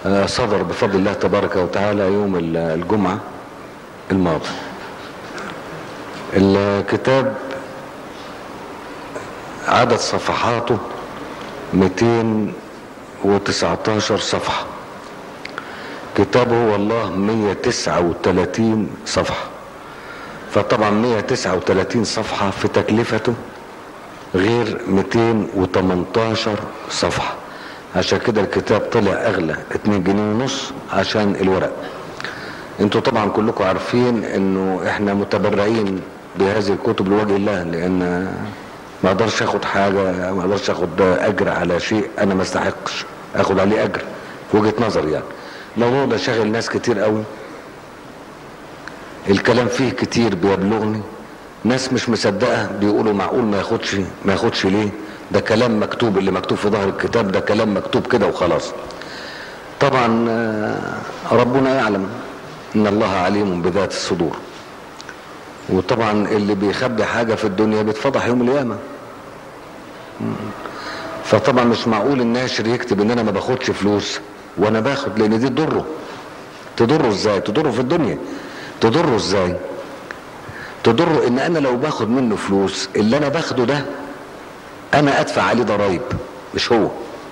صدر بفضل الله تبارك وتعالى يوم الجمعة الماضي الكتاب عدد صفحاته 219 صفحة كتابه والله 139 صفحة فطبعا 139 صفحة في تكلفته غير 218 صفحة عشان كده الكتاب طلع اغلى 2 جنيه ونص عشان الورق انتوا طبعا كلكم عارفين انه احنا متبرعين بهذه الكتب لوجه الله لان ما اقدرش اخد حاجة ما اقدرش اخد اجر على شيء انا ما استحقش اخد عليه اجر في وجهة نظري يعني الموضوع ده شاغل ناس كتير قوي الكلام فيه كتير بيبلغني ناس مش مصدقه بيقولوا معقول ما ياخدش ما ياخدش ليه ده كلام مكتوب اللي مكتوب في ظهر الكتاب ده كلام مكتوب كده وخلاص طبعا ربنا يعلم ان الله عليم بذات الصدور وطبعا اللي بيخبي حاجة في الدنيا بيتفضح يوم القيامة فطبعا مش معقول الناشر يكتب ان انا ما باخدش فلوس وانا باخد لان دي تضره تضره ازاي تضره في الدنيا تضره ازاي تضره ان انا لو باخد منه فلوس اللي انا باخده ده انا ادفع عليه ضرايب مش هو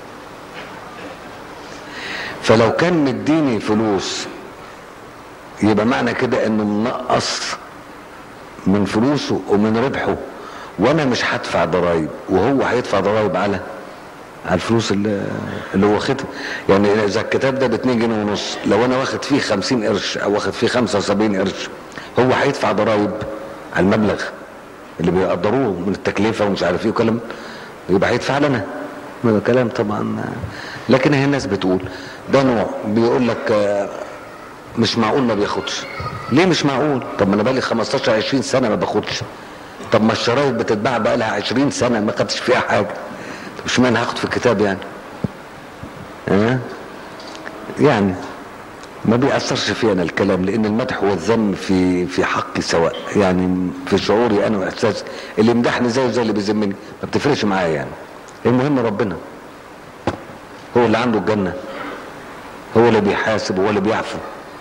فلو كان مديني فلوس يبقى معنى كده انه منقص من فلوسه ومن ربحه وانا مش هدفع ضرايب وهو هيدفع ضرايب على على الفلوس اللي, اللي هو واخدها يعني اذا الكتاب ده ب 2 جنيه ونص لو انا واخد فيه 50 قرش او واخد فيه 75 قرش هو هيدفع ضرايب على المبلغ اللي بيقدروه من التكلفه ومش عارف ايه وكلام يبقى هيدفع لنا كلام طبعا لكن هي الناس بتقول ده نوع بيقول لك مش معقول ما بياخدش ليه مش معقول طب ما انا بقالي 15 20 سنه ما باخدش طب ما الشرايط بتتباع بقى لها 20 سنه ما خدتش فيها حاجه طب مش معنى هاخد في الكتاب يعني ها يعني ما بيأثرش فيا انا الكلام لان المدح والذم في في حقي سواء يعني في شعوري انا واحساسي اللي يمدحني زيه زي اللي بيذمني ما بتفرقش معايا يعني المهم ربنا هو اللي عنده الجنه هو اللي بيحاسب هو اللي بيعفو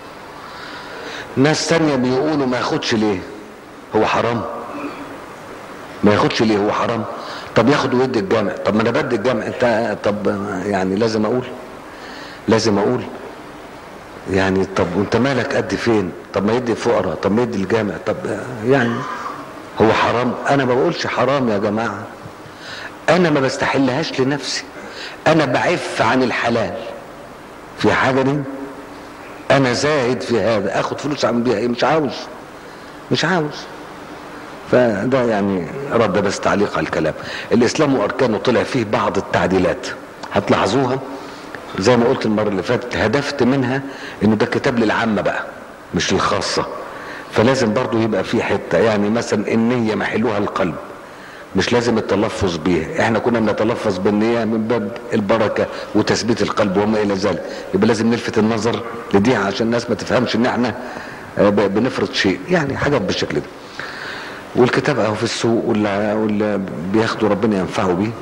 ناس تانية بيقولوا ما ياخدش ليه هو حرام ما ياخدش ليه هو حرام طب ياخد ويدي الجامع طب ما انا بدي الجامع انت طب يعني لازم اقول لازم اقول يعني طب وانت مالك قد فين طب ما يدي الفقراء طب ما يدي الجامع طب يعني هو حرام انا ما بقولش حرام يا جماعة انا ما بستحلهاش لنفسي انا بعف عن الحلال في حاجة دي انا زاهد في هذا اخد فلوس اعمل بيها ايه مش عاوز مش عاوز فده يعني رد بس تعليق على الكلام الاسلام واركانه طلع فيه بعض التعديلات هتلاحظوها زي ما قلت المرة اللي فاتت هدفت منها انه ده كتاب للعامة بقى مش للخاصة فلازم برضو يبقى فيه حتة يعني مثلا النية محلوها القلب مش لازم التلفظ بيها احنا كنا بنتلفظ بالنية من باب البركة وتثبيت القلب وما الى ذلك يبقى لازم نلفت النظر لدي عشان الناس ما تفهمش ان احنا بنفرض شيء يعني حاجات بالشكل ده والكتاب اهو في السوق واللي, واللي بياخده ربنا ينفعه بيه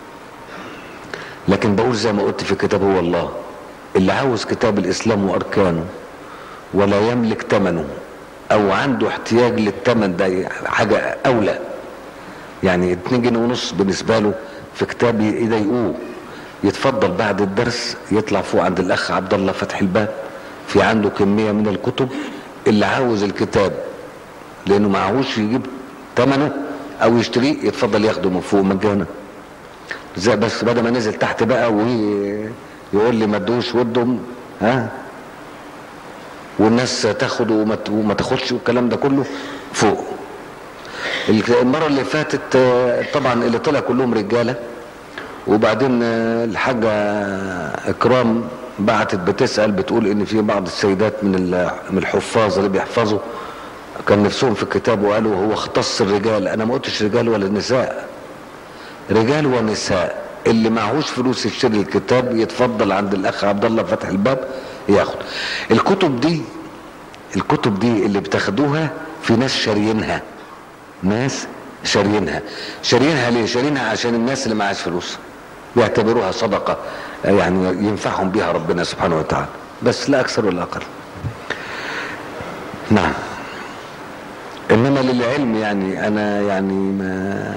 لكن بقول زي ما قلت في الكتاب هو الله اللي عاوز كتاب الاسلام واركانه ولا يملك ثمنه او عنده احتياج للثمن ده حاجة اولى يعني 2 جنيه ونص بالنسبة له في كتاب يضايقوه يتفضل بعد الدرس يطلع فوق عند الاخ عبد الله فتح الباب في عنده كمية من الكتب اللي عاوز الكتاب لانه معهوش يجيب ثمنه او يشتريه يتفضل ياخده من فوق مجانا زي بس بدل ما نزل تحت بقى ويقول لي ما ادوش ودهم ها والناس تاخد وما تاخدش والكلام ده كله فوق المرة اللي فاتت طبعا اللي طلع كلهم رجالة وبعدين الحاجة اكرام بعتت بتسأل بتقول ان في بعض السيدات من من الحفاظ اللي بيحفظوا كان نفسهم في الكتاب وقالوا هو اختص الرجال انا ما قلتش رجال ولا نساء رجال ونساء اللي معهوش فلوس يشتري الكتاب يتفضل عند الاخ عبد الله فتح الباب ياخد الكتب دي الكتب دي اللي بتاخدوها في ناس شاريينها ناس شاريينها شاريينها ليه شاريينها عشان الناس اللي معهاش فلوس يعتبروها صدقة يعني ينفعهم بها ربنا سبحانه وتعالى بس لا أكثر ولا أقل نعم إنما للعلم يعني أنا يعني ما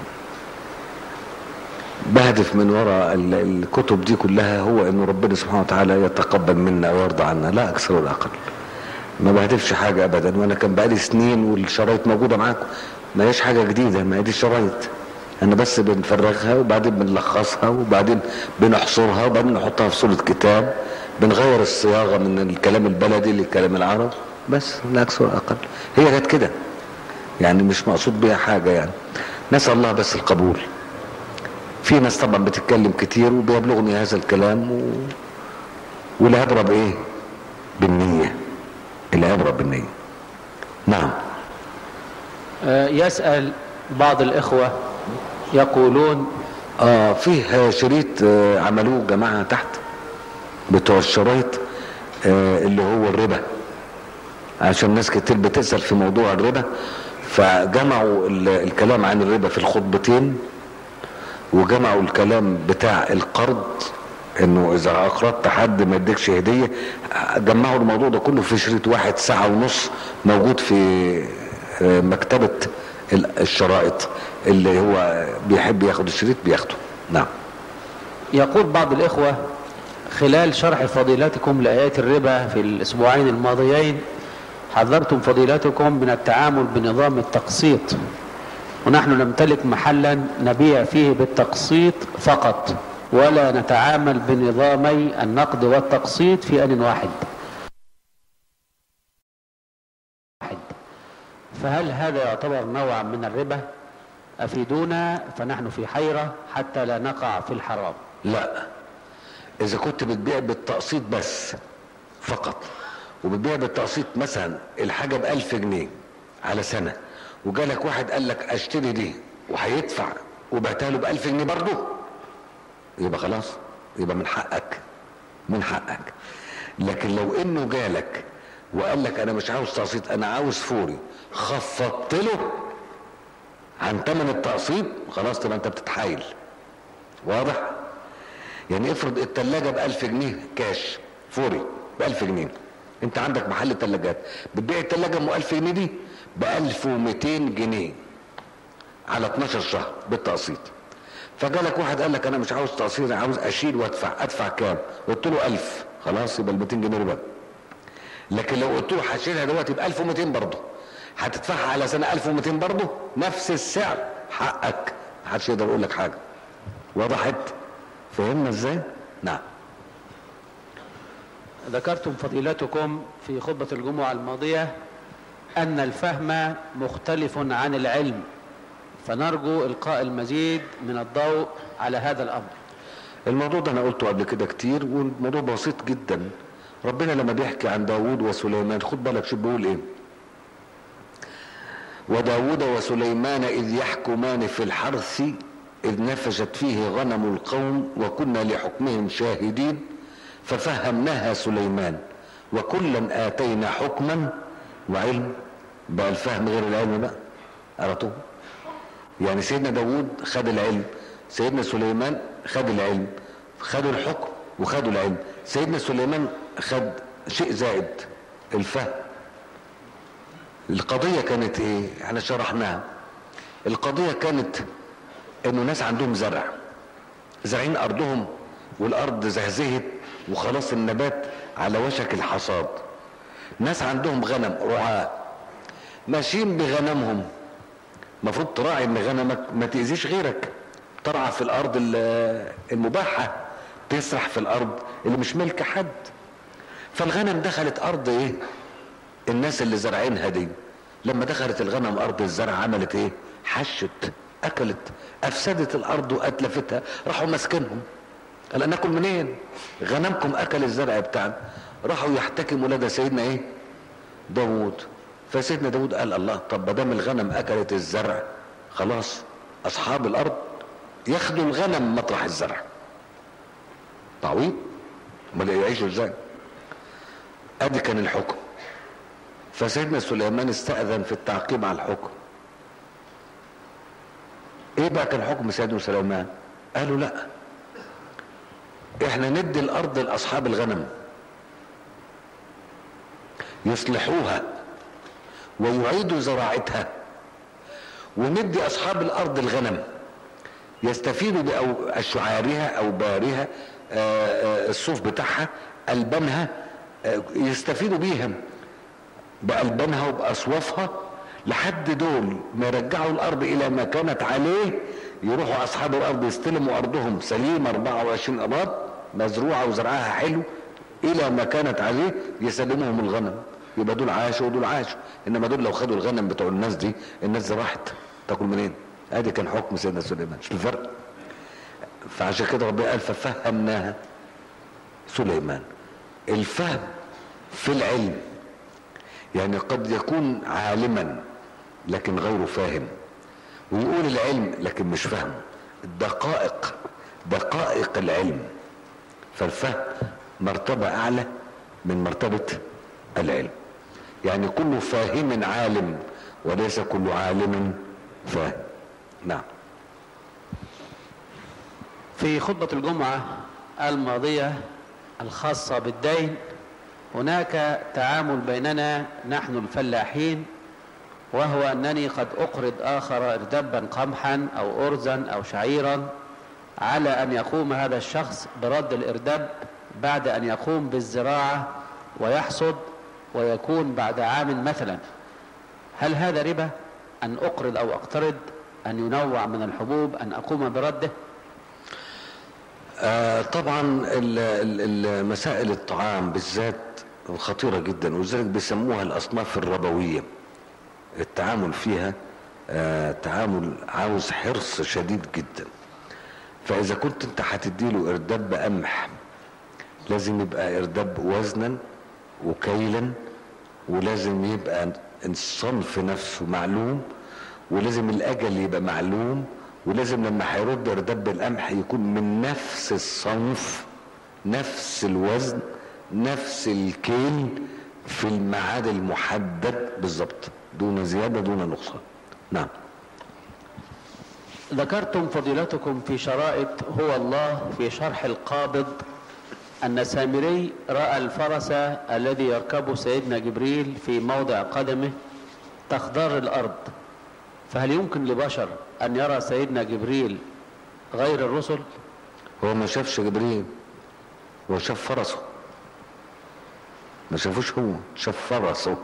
بهدف من وراء الكتب دي كلها هو انه ربنا سبحانه وتعالى يتقبل منا ويرضى عنا لا اكثر ولا اقل ما بهدفش حاجة ابدا وانا كان بقالي سنين والشرايط موجودة معاكم ما هيش حاجة جديدة ما هي دي الشرايط انا بس بنفرغها وبعدين بنلخصها وبعدين بنحصرها وبعدين نحطها في صورة كتاب بنغير الصياغة من الكلام البلدي للكلام العرب بس لا اكثر ولا اقل هي كانت كده يعني مش مقصود بيها حاجة يعني نسأل الله بس القبول في ناس طبعا بتتكلم كتير وبيبلغني هذا الكلام و... والعبرة بايه بالنية العبرة بالنية نعم آه يسأل بعض الإخوة يقولون اه فيه شريط آه عملوه جماعة تحت بتوع الشرايط آه اللي هو الربا عشان ناس كتير بتسأل في موضوع الربا فجمعوا الكلام عن الربا في الخطبتين وجمعوا الكلام بتاع القرض انه اذا اقرضت حد ما يديكش هديه جمعوا الموضوع ده كله في شريط واحد ساعه ونص موجود في مكتبه الشرائط اللي هو بيحب ياخد الشريط بياخده نعم يقول بعض الإخوة خلال شرح فضيلتكم لآيات الربا في الأسبوعين الماضيين حذرتم فضيلتكم من التعامل بنظام التقسيط ونحن نمتلك محلا نبيع فيه بالتقسيط فقط ولا نتعامل بنظامي النقد والتقسيط في آن واحد فهل هذا يعتبر نوع من الربا أفيدونا فنحن في حيرة حتى لا نقع في الحرام لا اذا كنت بتبيع بالتقسيط بس فقط وبتبيع بالتقسيط مثلا الحاجة بألف جنيه على سنة وجالك واحد قال لك اشتري دي وهيدفع وبعتها له بألف جنيه برضه يبقى خلاص يبقى من حقك من حقك لكن لو انه جالك وقال لك انا مش عاوز تقسيط انا عاوز فوري خفضت له عن ثمن التقسيط خلاص تبقى انت بتتحايل واضح يعني افرض التلاجة بألف جنيه كاش فوري بألف جنيه انت عندك محل تلاجات بتبيع التلاجة ام ألف جنيه دي بألف ومتين جنيه على 12 شهر بالتقسيط فجالك واحد قال لك انا مش عاوز تقسيط انا عاوز اشيل وادفع ادفع كام قلت له 1000 خلاص يبقى ال 200 جنيه ربا لكن لو قلت له هشيلها دلوقتي ب 1200 برضه هتدفعها على سنه 1200 برضه نفس السعر حقك محدش يقدر يقول لك حاجه وضحت فهمنا ازاي نعم ذكرتم فضيلتكم في خطبة الجمعة الماضية أن الفهم مختلف عن العلم فنرجو إلقاء المزيد من الضوء على هذا الأمر الموضوع ده انا قلته قبل كده كتير والموضوع بسيط جدا ربنا لما بيحكي عن داوود وسليمان خد بالك شو بيقول ايه وداود وسليمان إذ يحكمان في الحرث إذ نفشت فيه غنم القوم وكنا لحكمهم شاهدين ففهمناها سليمان وكلا آتينا حكما وعلم بقى الفهم غير العلم بقى قرأتوه يعني سيدنا داود خد العلم سيدنا سليمان خد العلم خدوا الحكم وخدوا العلم سيدنا سليمان خد شيء زائد الفهم القضية كانت ايه احنا شرحناها القضية كانت انه ناس عندهم زرع زارعين ارضهم والارض زهزهت وخلاص النبات على وشك الحصاد ناس عندهم غنم رعاة ماشيين بغنمهم المفروض تراعي ان غنمك ما تأذيش غيرك ترعى في الارض المباحة تسرح في الارض اللي مش ملك حد فالغنم دخلت ارض ايه الناس اللي زارعينها دي لما دخلت الغنم ارض الزرع عملت ايه حشت اكلت افسدت الارض واتلفتها راحوا ماسكينهم قال ناكل منين غنمكم اكل الزرع بتاعنا راحوا يحتكموا لدى سيدنا ايه داوود فسيدنا داوود قال الله طب ما دام الغنم اكلت الزرع خلاص اصحاب الارض ياخدوا الغنم مطرح الزرع تعويض امال يعيشوا ازاي ادي كان الحكم فسيدنا سليمان استأذن في التعقيب على الحكم ايه بقى كان حكم سيدنا سليمان قالوا لا احنا ندي الارض لاصحاب الغنم يصلحوها ويعيدوا زراعتها وندي اصحاب الارض الغنم يستفيدوا باشعارها او بارها آه، آه، الصوف بتاعها البانها آه، يستفيدوا بيها بألبانها وبأصوافها لحد دول ما يرجعوا الأرض إلى ما كانت عليه يروحوا أصحاب الأرض يستلموا أرضهم سليمة 24 أراض مزروعة وزرعها حلو إلى ما كانت عليه يسلموهم الغنم يبقى دول عاشوا ودول عاشوا إنما دول لو خدوا الغنم بتوع الناس دي الناس دي راحت تاكل منين؟ ادي كان حكم سيدنا سليمان شوف الفرق فعشان كده ربنا قال ففهمناها سليمان الفهم في العلم يعني قد يكون عالما لكن غير فاهم ويقول العلم لكن مش فاهم الدقائق دقائق العلم فالفهم مرتبة أعلى من مرتبة العلم يعني كل فاهم عالم وليس كل عالم فاهم نعم في خطبة الجمعة الماضية الخاصة بالدين هناك تعامل بيننا نحن الفلاحين وهو أنني قد أقرض آخر إردبا قمحا أو أرزا أو شعيرا على أن يقوم هذا الشخص برد الإردب بعد أن يقوم بالزراعة ويحصد ويكون بعد عام مثلا هل هذا ربا أن أقرض أو أقترض أن ينوع من الحبوب أن أقوم برده آه طبعا ال- ال- ال- مسائل الطعام بالذات خطيرة جدا ولذلك بيسموها الأصناف الربوية التعامل فيها آه تعامل عاوز حرص شديد جدا فإذا كنت أنت هتديله إرداب قمح لازم يبقى إرداب وزنا وكيلا ولازم يبقى الصنف نفسه معلوم ولازم الأجل يبقى معلوم ولازم لما هيرد إرداب القمح يكون من نفس الصنف نفس الوزن نفس الكيل في الميعاد المحدد بالظبط دون زيادة دون نقصان نعم ذكرتم فضيلتكم في شرائط هو الله في شرح القابض أن سامري رأى الفرس الذي يركبه سيدنا جبريل في موضع قدمه تخضر الأرض فهل يمكن لبشر أن يرى سيدنا جبريل غير الرسل هو ما شافش جبريل هو شاف فرسه ما شافوش هو شاف فرسه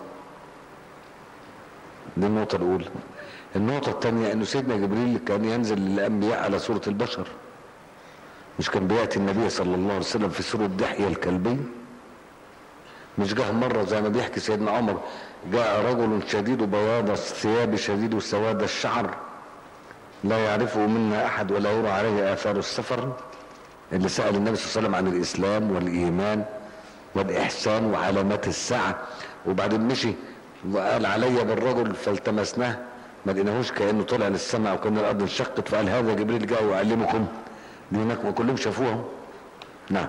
دي النقطة الأولى النقطة الثانية أنه سيدنا جبريل كان ينزل للأنبياء على صورة البشر مش كان بيأتي النبي صلى الله عليه وسلم في صورة دحية الكلبي مش جه مرة زي ما بيحكي سيدنا عمر جاء رجل شديد بياض الثياب شديد سواد الشعر لا يعرفه منا أحد ولا يرى عليه آثار السفر اللي سأل النبي صلى الله عليه وسلم عن الإسلام والإيمان والإحسان وعلامات الساعة وبعدين مشي وقال علي بالرجل فالتمسناه ما لقيناهوش كأنه طلع للسماء وكأن الأرض انشقت فقال هذا جبريل جاء ويعلمكم دينكم وكلهم شافوهم نعم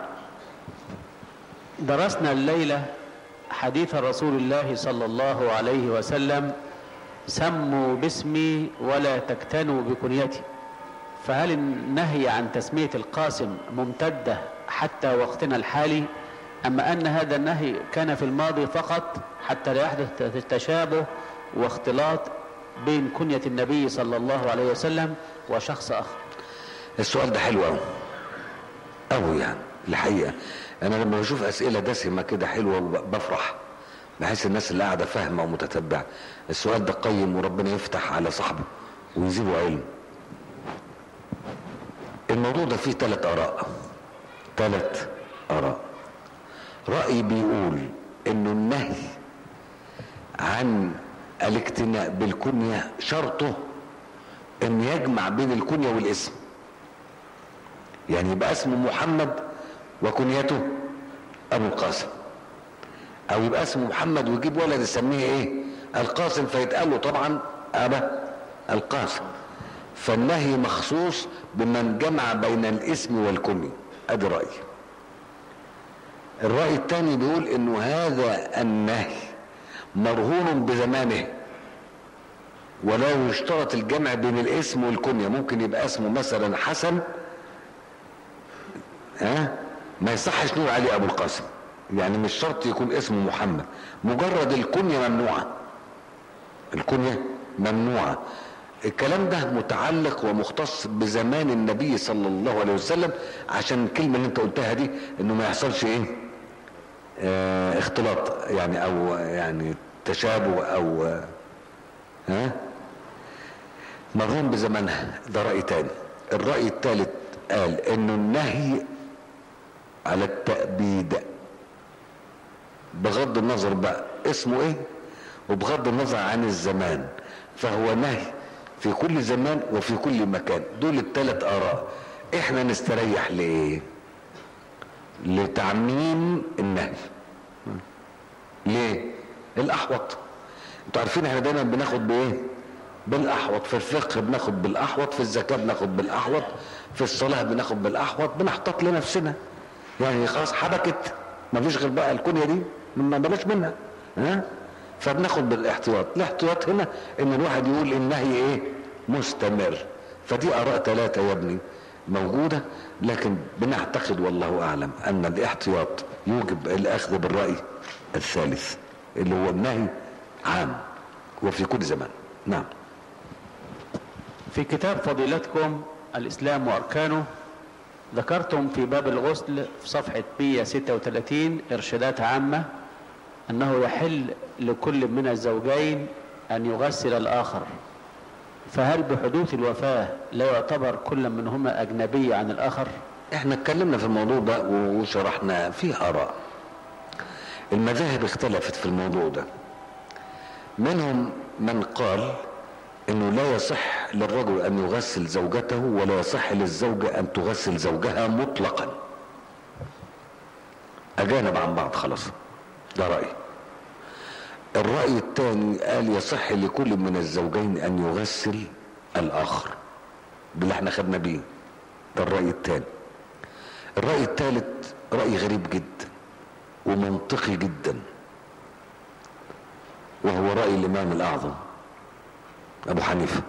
درسنا الليلة حديث رسول الله صلى الله عليه وسلم سموا باسمي ولا تكتنوا بكنيتي فهل النهي عن تسمية القاسم ممتدة حتى وقتنا الحالي أما أن هذا النهي كان في الماضي فقط حتى لا يحدث تشابه واختلاط بين كنية النبي صلى الله عليه وسلم وشخص آخر السؤال ده حلو قوي قوي يعني الحقيقه انا لما بشوف اسئله دسمه كده حلوه بفرح بحس الناس اللي قاعده فاهمه ومتتبعه السؤال ده قيم وربنا يفتح على صاحبه ويزيده علم الموضوع ده فيه ثلاث اراء ثلاث اراء راي بيقول انه النهي عن الاقتناء بالكنيه شرطه ان يجمع بين الكنيه والاسم يعني يبقى اسمه محمد وكنيته ابو القاسم او يبقى اسمه محمد ويجيب ولد يسميه ايه القاسم فيتقال له طبعا ابا القاسم فالنهي مخصوص بمن جمع بين الاسم والكنية ادي رأي الرأي الثاني بيقول انه هذا النهي مرهون بزمانه ولا يشترط الجمع بين الاسم والكنية ممكن يبقى اسمه مثلا حسن ها ما يصحش نقول عليه ابو القاسم يعني مش شرط يكون اسمه محمد مجرد الكنية ممنوعة الكنية ممنوعة الكلام ده متعلق ومختص بزمان النبي صلى الله عليه وسلم عشان الكلمة اللي انت قلتها دي انه ما يحصلش ايه اه اختلاط يعني او يعني تشابه او اه ها مرهم بزمانها ده رأي تاني الرأي الثالث قال انه النهي على التأبيد بغض النظر بقى اسمه ايه وبغض النظر عن الزمان فهو نهي في كل زمان وفي كل مكان دول الثلاث اراء احنا نستريح لايه لتعميم النهي ليه الاحوط انتوا عارفين احنا دايما بناخد بايه بالاحوط في الفقه بناخد بالاحوط في الزكاه بناخد بالاحوط في الصلاه بناخد بالاحوط بنحتاط لنفسنا يعني خلاص حبكت ما فيش غير بقى الكونية دي ما بلاش منها ها فبناخد بالاحتياط الاحتياط هنا ان الواحد يقول النهي ايه مستمر فدي اراء ثلاثة يا ابني موجودة لكن بنعتقد والله اعلم ان الاحتياط يوجب الاخذ بالرأي الثالث اللي هو النهي عام وفي كل زمان نعم في كتاب فضيلتكم الإسلام وأركانه ذكرتم في باب الغسل في صفحة 136 إرشادات عامة أنه يحل لكل من الزوجين أن يغسل الآخر فهل بحدوث الوفاة لا يعتبر كل منهما أجنبي عن الآخر احنا اتكلمنا في الموضوع ده وشرحنا فيه آراء المذاهب اختلفت في الموضوع ده منهم من قال انه لا يصح للرجل ان يغسل زوجته ولا يصح للزوجة ان تغسل زوجها مطلقا اجانب عن بعض خلاص ده رأي الرأي الثاني قال يصح لكل من الزوجين ان يغسل الاخر باللي احنا خدنا بيه ده الرأي الثاني الرأي الثالث رأي غريب جدا ومنطقي جدا وهو رأي الامام الاعظم ابو حنيفه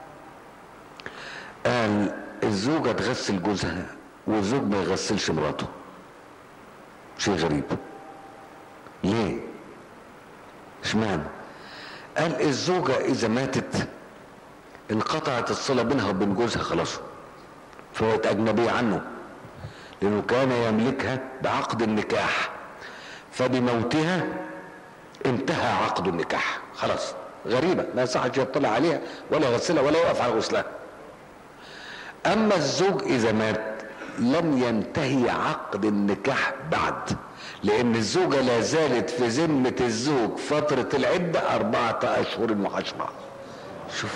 قال الزوجة تغسل جوزها والزوج ما يغسلش مراته شيء غريب ليه اشمعنى قال الزوجة اذا ماتت انقطعت الصلة بينها وبين جوزها خلاص فبقت اجنبية عنه لانه كان يملكها بعقد النكاح فبموتها انتهى عقد النكاح خلاص غريبة ما يصحش يطلع عليها ولا يغسلها ولا يقف على غسلها اما الزوج اذا مات لم ينتهي عقد النكاح بعد لان الزوجة لا زالت في ذمة الزوج فترة العدة اربعة اشهر وعشرة شوف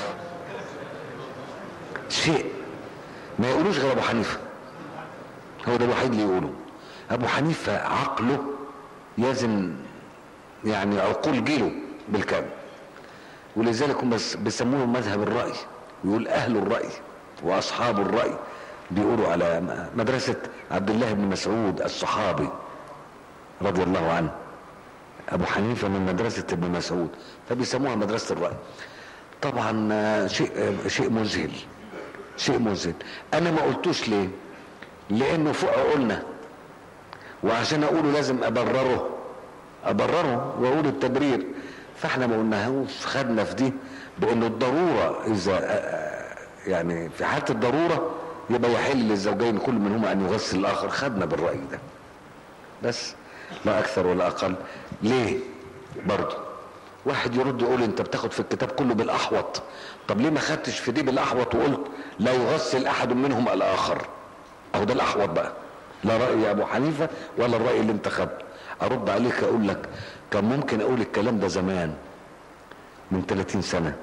شيء ما يقولوش غير ابو حنيفة هو ده الوحيد اللي يقوله ابو حنيفة عقله يزن يعني عقول جيله بالكامل ولذلك هم بيسموه مذهب الرأي يقول أهل الرأي وأصحاب الرأي بيقولوا على مدرسة عبد الله بن مسعود الصحابي رضي الله عنه أبو حنيفة من مدرسة ابن مسعود فبيسموها مدرسة الرأي طبعا شيء شيء مذهل شيء مذهل أنا ما قلتوش ليه لأنه فوق قلنا وعشان أقوله لازم أبرره أبرره وأقول التبرير فاحنا ما قلناهوش خدنا في دي بانه الضروره اذا يعني في حاله الضروره يبقى يحل للزوجين كل منهما ان يغسل الاخر خدنا بالراي ده بس لا اكثر ولا اقل ليه برضه واحد يرد يقول انت بتاخد في الكتاب كله بالاحوط طب ليه ما خدتش في دي بالاحوط وقلت لا يغسل احد منهم الاخر اهو ده الاحوط بقى لا راي ابو حنيفه ولا الراي اللي انت خدته ارد عليك اقول لك كان ممكن اقول الكلام ده زمان من 30 سنة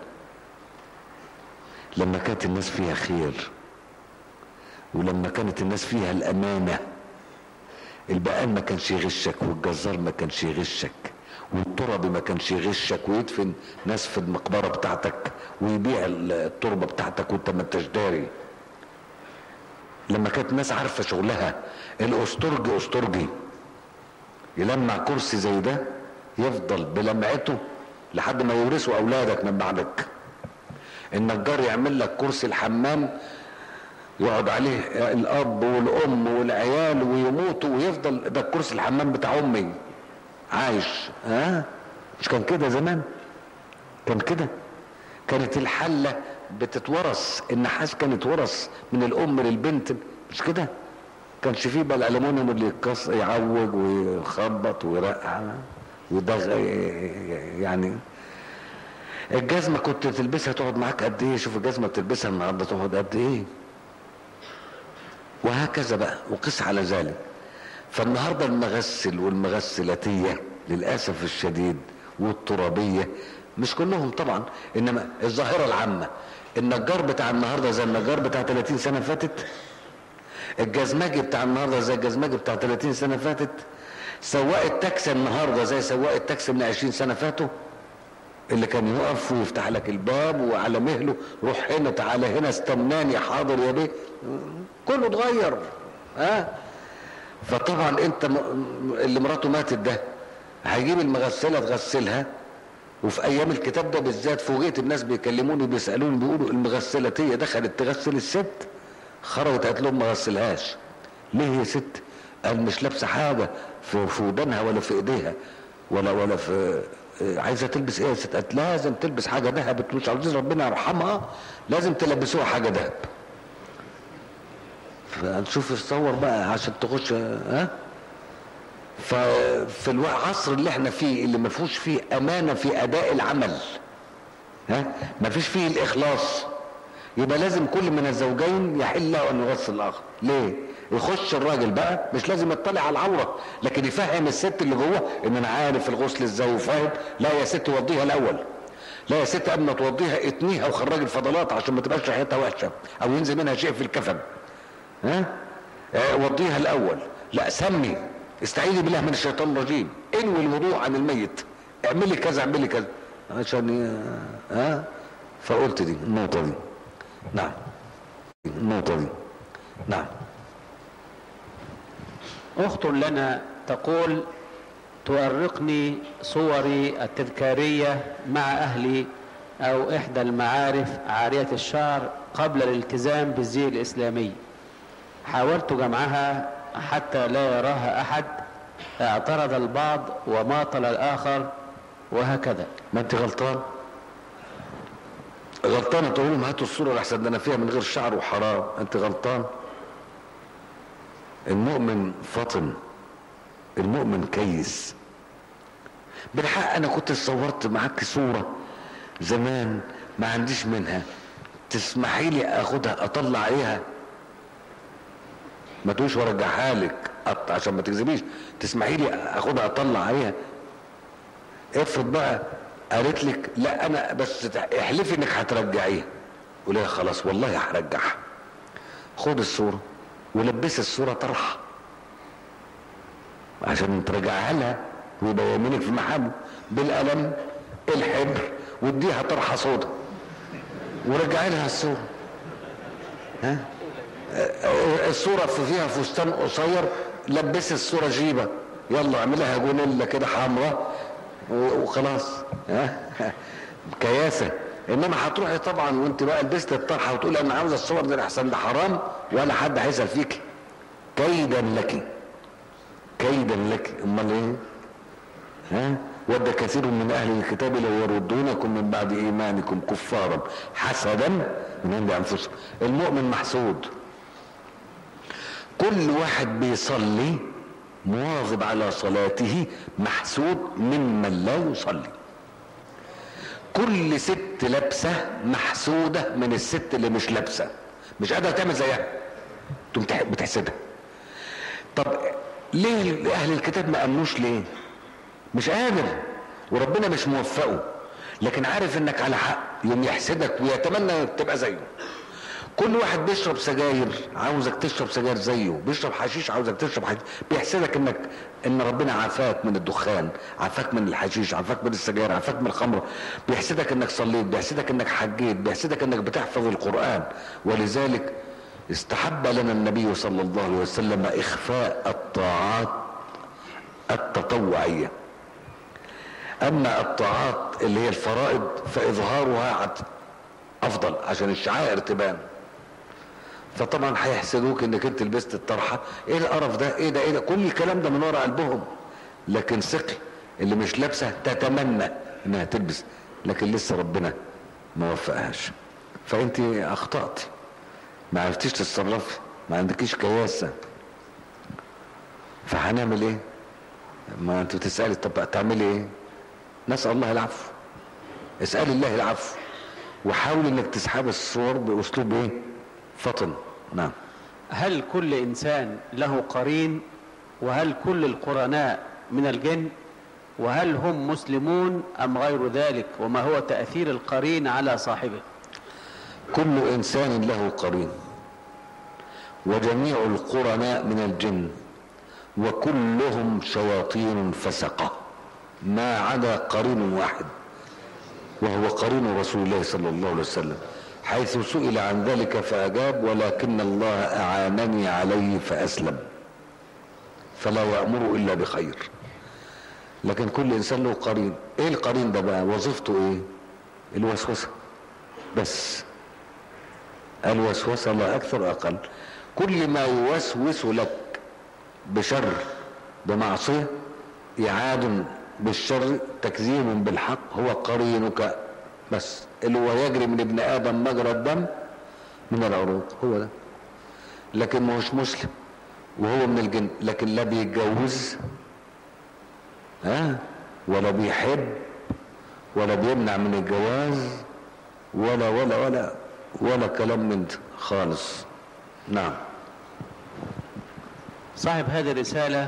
لما كانت الناس فيها خير ولما كانت الناس فيها الامانة البقال ما كانش يغشك والجزار ما كانش يغشك والتربي ما كانش يغشك ويدفن ناس في المقبرة بتاعتك ويبيع التربة بتاعتك وانت ما انتش داري لما كانت الناس عارفة شغلها الاسطرجي اسطرجي يلمع كرسي زي ده يفضل بلمعته لحد ما يورثوا اولادك من بعدك النجار يعمل لك كرسي الحمام يقعد عليه الاب والام والعيال ويموتوا ويفضل ده كرسي الحمام بتاع امي عايش ها مش كان كده زمان كان كده كانت الحله بتتورث النحاس كان يتورث من الام للبنت مش كده كانش فيه بقى الالومنيوم اللي يتكس يعوج ويخبط ويرقع ويدغ يعني الجزمه كنت تلبسها تقعد معاك قد ايه شوف الجزمه بتلبسها النهارده تقعد قد ايه وهكذا بقى وقس على ذلك فالنهارده المغسل والمغسلاتيه للاسف الشديد والترابيه مش كلهم طبعا انما الظاهره العامه النجار بتاع النهارده زي النجار بتاع 30 سنه فاتت الجزمجي بتاع النهارده زي الجزمجي بتاع 30 سنه فاتت سواق التاكسي النهارده زي سواق التاكسي من 20 سنه فاتوا اللي كان يقف ويفتح لك الباب وعلى مهله روح هنا تعالى هنا استناني حاضر يا بيه كله اتغير ها فطبعا انت م... اللي مراته ماتت ده هيجيب المغسله تغسلها وفي ايام الكتاب ده بالذات فوجئت الناس بيكلموني بيسالوني بيقولوا المغسلاتيه دخلت تغسل الست خرجت قالت لهم ما غسلهاش ليه يا ست قال مش لابسه حاجه في في ودانها ولا في ايديها ولا ولا في عايزه تلبس ايه يا ست قالت لازم تلبس حاجه ذهب مش عاوزين ربنا يرحمها لازم تلبسوها حاجه ذهب فنشوف الصور بقى عشان تخش ها ففي العصر اللي احنا فيه اللي ما فيهوش فيه امانه في اداء العمل ها ما فيش فيه الاخلاص يبقى لازم كل من الزوجين يحل له ان يغسل الاخر ليه يخش الراجل بقى مش لازم يطلع على العوره لكن يفهم الست اللي جوه ان انا عارف الغسل ازاي وفاهم لا يا ست وضيها الاول لا يا ست قبل ما توضيها اتنيها وخرج الفضلات عشان ما تبقاش ريحتها وحشه او ينزل منها شيء في الكفن ها اه وضيها الاول لا سمي استعيذي بالله من الشيطان الرجيم انوي الوضوء عن الميت اعملي كذا اعملي كذا عشان ها فقلت دي النقطه دي نعم النقطه دي نعم أخت لنا تقول تؤرقني صوري التذكارية مع أهلي أو إحدى المعارف عارية الشعر قبل الالتزام بالزي الإسلامي حاولت جمعها حتى لا يراها أحد اعترض البعض وماطل الآخر وهكذا ما انت غلطان غلطانه تقول لهم هاتوا الصوره الاحسن ده انا فيها من غير شعر وحرام انت غلطان المؤمن فطن المؤمن كيس بالحق انا كنت صورت معاك صورة زمان ما عنديش منها تسمحي لي اخدها اطلع ايها ما تقولش وارجعها لك عشان ما تكذبيش تسمحي لي اخدها اطلع ايها افرض بقى قالت لك لا انا بس احلفي انك هترجعيها قولي خلاص والله هرجعها خد الصوره ولبس الصورة طرحة عشان ترجعها لها ويبقى يمينك في محله بالقلم الحبر واديها طرحة سودا ورجعي لها الصورة ها الصورة فيها فستان قصير لبس الصورة جيبة يلا اعملها جونيلا كده حمراء وخلاص ها كياسة انما هتروحي طبعا وانت بقى لبست الطرحه وتقول انا عاوز الصور دي احسن ده حرام ولا حد هيسال فيك كيدا لك كيدا لك امال ايه ها ود كثير من اهل الكتاب لو يردونكم من بعد ايمانكم كفارا حسدا من عند انفسهم المؤمن محسود كل واحد بيصلي مواظب على صلاته محسود ممن لا يصلي كل ست لابسه محسوده من الست اللي مش لابسه مش قادره تعمل زيها تقوم بتحسدها طب ليه اهل الكتاب ما امنوش ليه مش قادر وربنا مش موفقه لكن عارف انك على حق يوم يحسدك ويتمنى تبقى زيه كل واحد بيشرب سجاير عاوزك تشرب سجاير زيه بيشرب حشيش عاوزك تشرب حشيش بيحسدك انك ان ربنا عافاك من الدخان عافاك من الحشيش عافاك من السجاير عافاك من الخمر بيحسدك انك صليت بيحسدك انك حجيت بيحسدك انك بتحفظ القرآن ولذلك استحب لنا النبي صلى الله عليه وسلم اخفاء الطاعات التطوعية اما الطاعات اللي هي الفرائض فاظهارها افضل عشان الشعائر تبان فطبعا هيحسدوك انك انت لبست الطرحه ايه القرف ده ايه ده ايه ده كل الكلام ده من ورا قلبهم لكن ثقي اللي مش لابسه تتمنى انها تلبس لكن لسه ربنا ما وفقهاش فانت اخطأت ما عرفتيش تتصرفي ما عندكيش كياسه فهنعمل ايه ما انت بتسالي طب تعملي ايه نسال الله العفو اسال الله العفو وحاول انك تسحب الصور باسلوب ايه فطن نعم هل كل إنسان له قرين وهل كل القرناء من الجن وهل هم مسلمون أم غير ذلك وما هو تأثير القرين على صاحبه كل انسان له قرين وجميع القرناء من الجن وكلهم شياطين فسقة ما عدا قرين واحد وهو قرين رسول الله صلى الله عليه وسلم حيث سئل عن ذلك فأجاب ولكن الله أعانني عليه فأسلم فلا يأمر إلا بخير لكن كل إنسان له قرين إيه القرين ده بقى وظيفته إيه الوسوسة بس الوسوسة لا أكثر أقل كل ما يوسوس لك بشر بمعصية إعاد بالشر تكذيب بالحق هو قرينك بس اللي هو يجري من ابن آدم مجرى الدم من العروق هو ده لكن ما هوش مسلم وهو من الجن لكن لا بيتجوز ها ولا بيحب ولا بيمنع من الجواز ولا ولا ولا ولا كلام من ده خالص نعم صاحب هذه الرسالة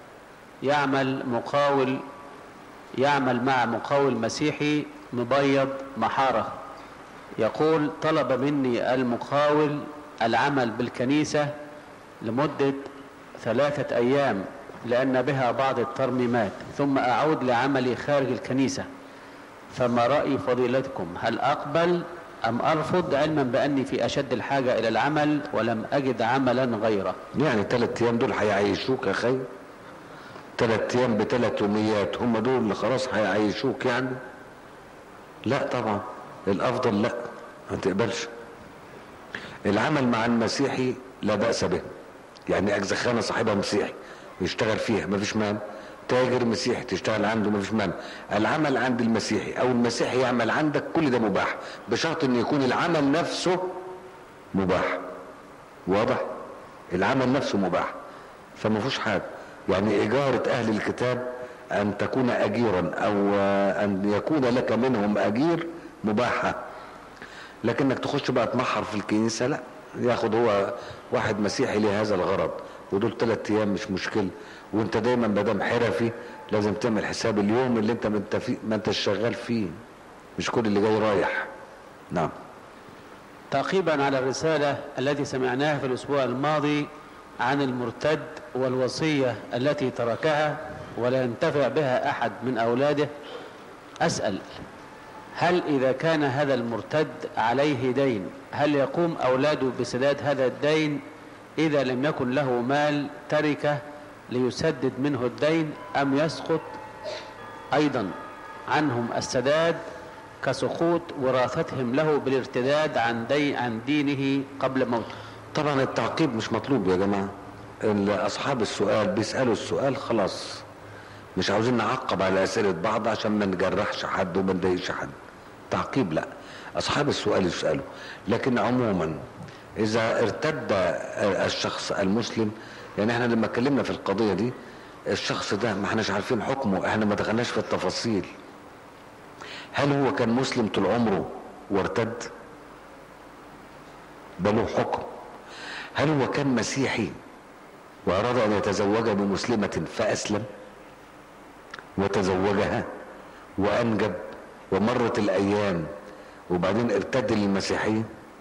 يعمل مقاول يعمل مع مقاول مسيحي مبيض محارة يقول طلب مني المقاول العمل بالكنيسة لمدة ثلاثة أيام لأن بها بعض الترميمات ثم أعود لعملي خارج الكنيسة فما رأي فضيلتكم هل أقبل أم أرفض علما بأني في أشد الحاجة إلى العمل ولم أجد عملا غيره يعني ثلاث ايام دول هيعيشوك يا خي ثلاث ايام بثلاث يوميات هم دول اللي خلاص هيعيشوك يعني لا طبعا الافضل لا ما تقبلش العمل مع المسيحي لا بأس به يعني اجزخانه صاحبها مسيحي يشتغل فيها ما فيش مانع تاجر مسيحي تشتغل عنده ما فيش مانع العمل عند المسيحي او المسيحي يعمل عندك كل ده مباح بشرط ان يكون العمل نفسه مباح واضح العمل نفسه مباح فما فيش حاجه يعني اجاره اهل الكتاب ان تكون اجيرا او ان يكون لك منهم اجير مباحه لكنك تخش بقى تمحر في الكنيسه لا ياخد هو واحد مسيحي لهذا الغرض ودول ثلاث ايام مش مشكله وانت دايما مدام حرفي لازم تعمل حساب اليوم اللي انت ما انت فيه ما انت شغال فيه مش كل اللي جاي رايح نعم تعقيبا على الرسالة التي سمعناها في الأسبوع الماضي عن المرتد والوصية التي تركها ولا ينتفع بها أحد من أولاده أسأل هل إذا كان هذا المرتد عليه دين هل يقوم أولاده بسداد هذا الدين إذا لم يكن له مال تركه ليسدد منه الدين أم يسقط أيضا عنهم السداد كسقوط وراثتهم له بالارتداد عن دين عن دينه قبل موته طبعا التعقيب مش مطلوب يا جماعه ال- اصحاب السؤال بيسالوا السؤال خلاص مش عاوزين نعقب على اسئله بعض عشان ما نجرحش حد وما نضايقش حد تعقيب لا اصحاب السؤال يسالوا لكن عموما اذا ارتد الشخص المسلم يعني احنا لما اتكلمنا في القضيه دي الشخص ده ما احناش عارفين حكمه احنا ما دخلناش في التفاصيل هل هو كان مسلم طول عمره وارتد ده له حكم هل هو كان مسيحي وأراد أن يتزوج بمسلمة فأسلم وتزوجها وأنجب ومرت الأيام وبعدين ارتد للمسيحية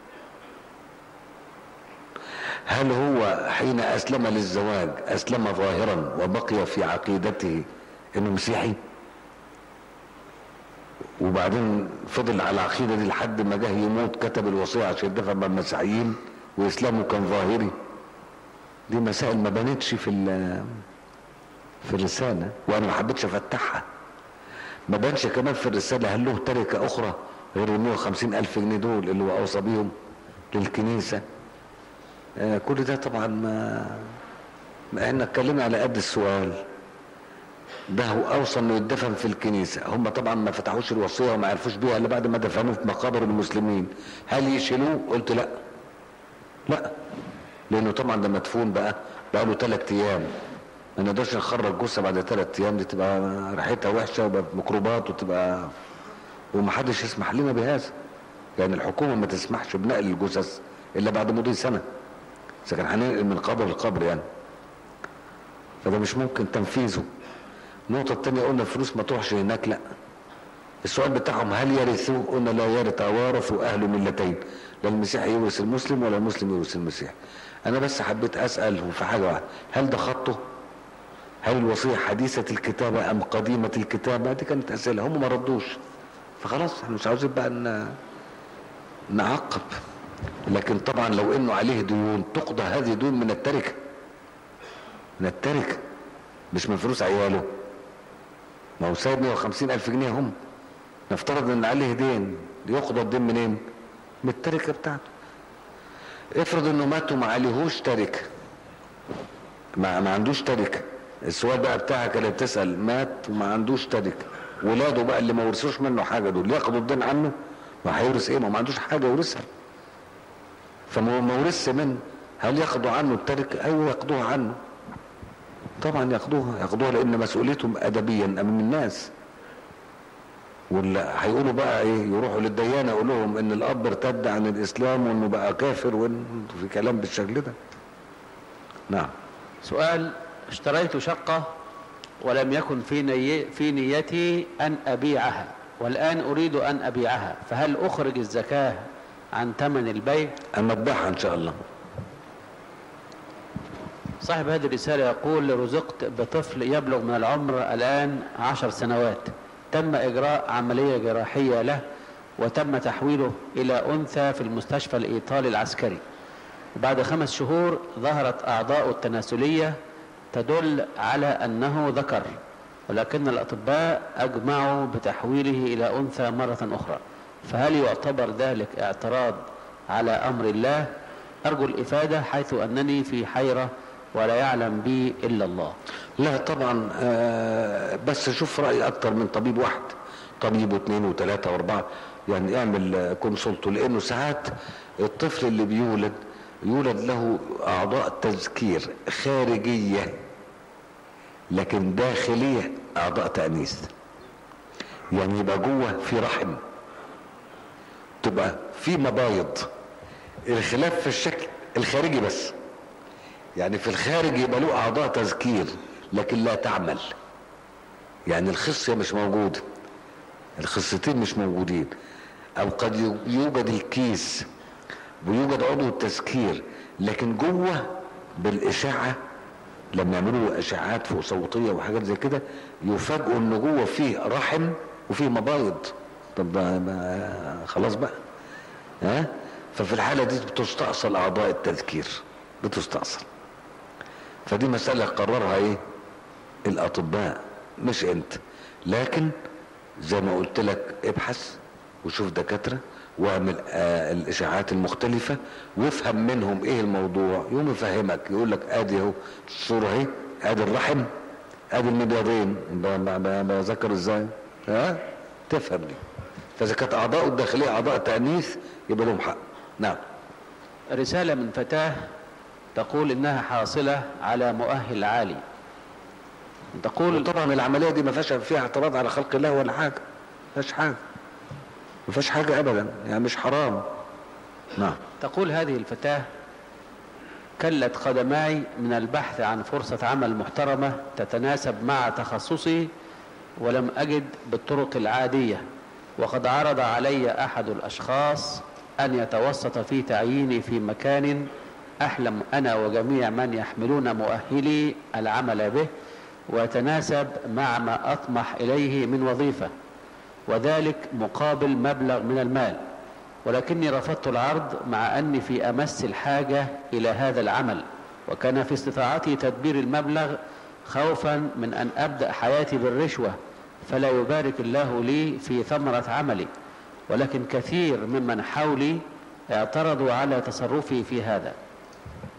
هل هو حين أسلم للزواج أسلم ظاهرا وبقي في عقيدته أنه مسيحي وبعدين فضل على العقيدة دي لحد ما جه يموت كتب الوصية عشان يدفع مع المسيحيين وإسلامه كان ظاهري دي مسائل ما بانتش في ال- في الرسالة وأنا ما حبيتش أفتحها ما بانش كمان في الرسالة هل له تركة أخرى غير ال 150 ألف جنيه دول اللي هو أوصى بيهم للكنيسة آه كل ده طبعا ما ما احنا اتكلمنا على قد السؤال ده هو اوصى انه يدفن في الكنيسه هم طبعا ما فتحوش الوصيه وما عرفوش بيها الا بعد ما دفنوه في مقابر المسلمين هل يشيلوه قلت لا لا لانه طبعا ده مدفون بقى بقى له ثلاث ايام ما نقدرش نخرج جثه بعد ثلاث ايام دي تبقى ريحتها وحشه وبقى ميكروبات وتبقى ومحدش يسمح لنا بهذا يعني الحكومه ما تسمحش بنقل الجثث الا بعد مضي سنه اذا كان هننقل من قبر لقبر يعني فده مش ممكن تنفيذه النقطة التانية قلنا الفلوس ما تروحش هناك لا السؤال بتاعهم هل يرثوه قلنا لا يرث وارث أهل ملتين لا المسيح يورث المسلم ولا المسلم يورث المسيح أنا بس حبيت أسأل في حاجة واحدة هل ده خطه هل الوصية حديثة الكتابة أم قديمة الكتابة دي كانت أسئلة هم ما ردوش فخلاص احنا مش عاوزين بقى ن... نعقب لكن طبعا لو انه عليه ديون تقضى هذه ديون من التركة من التركة مش من فلوس عياله ما هو سايب 150 ألف جنيه هم نفترض ان عليه دين يقضى الدين منين من التركة بتاعته افرض انه مات وما عليهوش تركة ما, ما عندوش تركة السؤال بقى بتاعك اللي بتسأل مات وما عندوش تركة ولاده بقى اللي ما ورثوش منه حاجة دول ياخدوا الدين عنه ما هيورث ايه ما, ما عندوش حاجة يورثها فما ما ورثش منه هل ياخدوا عنه التركة ايوه ياخدوها عنه طبعا ياخدوها ياخدوها لان مسؤوليتهم ادبيا امام الناس ولا هيقولوا بقى ايه يروحوا للديانه يقول لهم ان الاب ارتد عن الاسلام وانه بقى كافر وان في كلام بالشكل ده نعم سؤال اشتريت شقة ولم يكن في, ني... في نيتي أن أبيعها والآن أريد أن أبيعها فهل أخرج الزكاة عن ثمن البيع اما اذبحها ان شاء الله صاحب هذه الرسالة يقول رزقت بطفل يبلغ من العمر الآن عشر سنوات تم إجراء عملية جراحية له وتم تحويله إلى أنثى في المستشفى الإيطالي العسكري وبعد خمس شهور ظهرت أعضاء التناسلية تدل على أنه ذكر ولكن الأطباء أجمعوا بتحويله إلى أنثى مرة أخرى فهل يعتبر ذلك اعتراض على أمر الله أرجو الإفادة حيث أنني في حيرة ولا يعلم بي إلا الله لا طبعا آه بس شوف رأي اكتر من طبيب واحد طبيب واثنين وثلاثة واربعة يعني اعمل آه، كونسلته لانه ساعات الطفل اللي بيولد يولد له اعضاء تذكير خارجية لكن داخلية اعضاء تأنيث يعني يبقى جوه في رحم تبقى في مبايض الخلاف في الشكل الخارجي بس يعني في الخارج يبقى له اعضاء تذكير لكن لا تعمل يعني الخصية مش موجودة الخصيتين مش موجودين او قد يوجد الكيس ويوجد عضو التذكير لكن جوه بالاشعة لما يعملوا اشعاعات فوق صوتية وحاجات زي كده يفاجئوا ان جوه فيه رحم وفيه مبايض طب ده ما خلاص بقى ها ففي الحالة دي بتستأصل اعضاء التذكير بتستأصل فدي مسألة قررها ايه الاطباء مش انت لكن زي ما قلت لك ابحث وشوف دكاترة واعمل آه الاشاعات المختلفة وافهم منهم ايه الموضوع يوم يفهمك يقول لك ادي اهو الصورة اهي ادي الرحم ادي المبيضين ب- ب- ب- بذكر ازاي ها تفهم دي فاذا كانت اعضاء الداخلية اعضاء تأنيث يبقى لهم حق نعم رسالة من فتاة تقول إنها حاصلة على مؤهل عالي تقول وطبعا العمليه دي ما فيهاش فيها اعتراض على خلق الله ولا حاجه ما فيهاش حاجه ما فيهاش حاجه ابدا يعني مش حرام نعم تقول هذه الفتاة كلت قدماي من البحث عن فرصة عمل محترمة تتناسب مع تخصصي ولم أجد بالطرق العادية وقد عرض علي أحد الأشخاص أن يتوسط في تعييني في مكان أحلم أنا وجميع من يحملون مؤهلي العمل به ويتناسب مع ما أطمح إليه من وظيفة وذلك مقابل مبلغ من المال ولكني رفضت العرض مع أني في أمس الحاجة إلى هذا العمل وكان في استطاعتي تدبير المبلغ خوفا من أن أبدأ حياتي بالرشوة فلا يبارك الله لي في ثمرة عملي ولكن كثير ممن حولي اعترضوا على تصرفي في هذا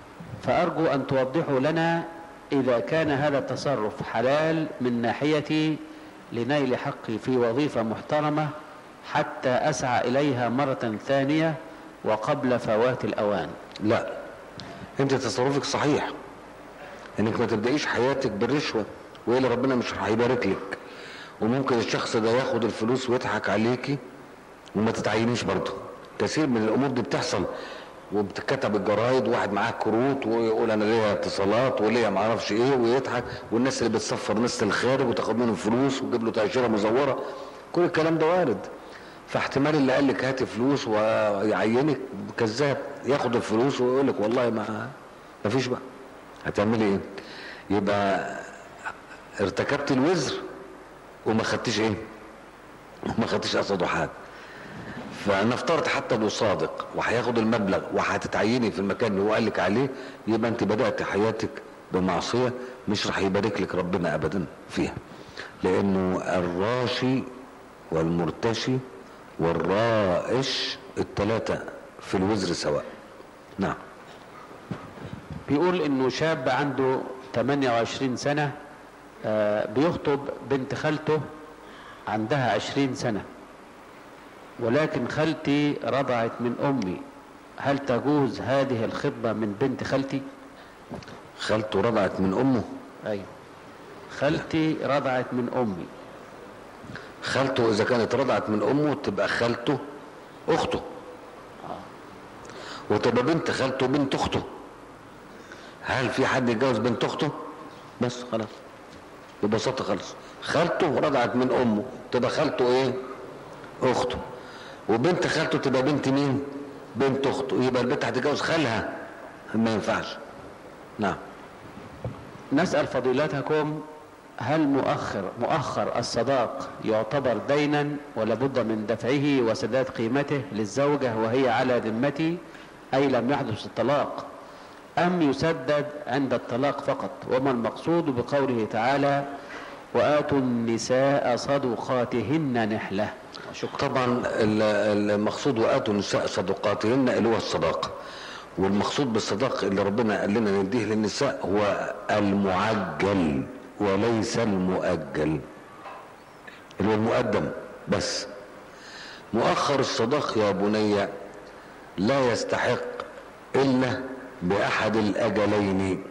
فأرجو أن توضحوا لنا إذا كان هذا التصرف حلال من ناحيتي لنيل حقي في وظيفة محترمة حتى أسعى إليها مرة ثانية وقبل فوات الأوان لا انت تصرفك صحيح انك ما تبدأيش حياتك بالرشوة وإلا ربنا مش هيبارك لك وممكن الشخص ده ياخد الفلوس ويضحك عليكي وما تتعينيش برضه كثير من الامور دي بتحصل وبتكتب الجرايد واحد معاه كروت ويقول انا ليا اتصالات وليا ما اعرفش ايه ويضحك والناس اللي بتسفر ناس الخارج وتاخد منهم فلوس وتجيب له تاشيره مزوره كل الكلام ده وارد فاحتمال اللي قال لك هاتي فلوس ويعينك كذاب ياخد الفلوس ويقول لك والله ما ما فيش بقى هتعملي ايه يبقى ارتكبت الوزر وما خدتش ايه وما خدتش قصده حاجه فنفترض حتى لو صادق وهياخد المبلغ وهتتعيني في المكان اللي هو قال لك عليه يبقى انت بدات حياتك بمعصيه مش راح يبارك لك ربنا ابدا فيها لانه الراشي والمرتشي والرائش الثلاثه في الوزر سواء نعم بيقول انه شاب عنده 28 سنة آه، بيخطب بنت خالته عندها 20 سنة ولكن خالتي رضعت من امي هل تجوز هذه الخطبة من بنت خالتي خالته رضعت من امه ايوه خالتي رضعت من امي خالته اذا كانت رضعت من امه تبقى خالته اخته وتبقى بنت خالته بنت اخته هل في حد يتجوز بنت اخته بس خلاص ببساطه خالص خالته رضعت من امه تبقى خالته ايه اخته وبنت خالته تبقى بنت مين بنت اخته يبقى البنت هتتجوز خالها ما ينفعش نعم نسأل فضيلتكم هل مؤخر مؤخر الصداق يعتبر دينا ولا بد من دفعه وسداد قيمته للزوجة وهي على ذمتي أي لم يحدث الطلاق أم يسدد عند الطلاق فقط وما المقصود بقوله تعالى وآتوا النساء صدقاتهن نحلة شكرا طبعا ال- المقصود واتوا النساء صدقاتهن اللي هو الصداقه والمقصود بالصداق اللي ربنا قال لنا نديه للنساء هو المعجل وليس المؤجل اللي هو المقدم بس مؤخر الصداق يا بني لا يستحق الا باحد الاجلين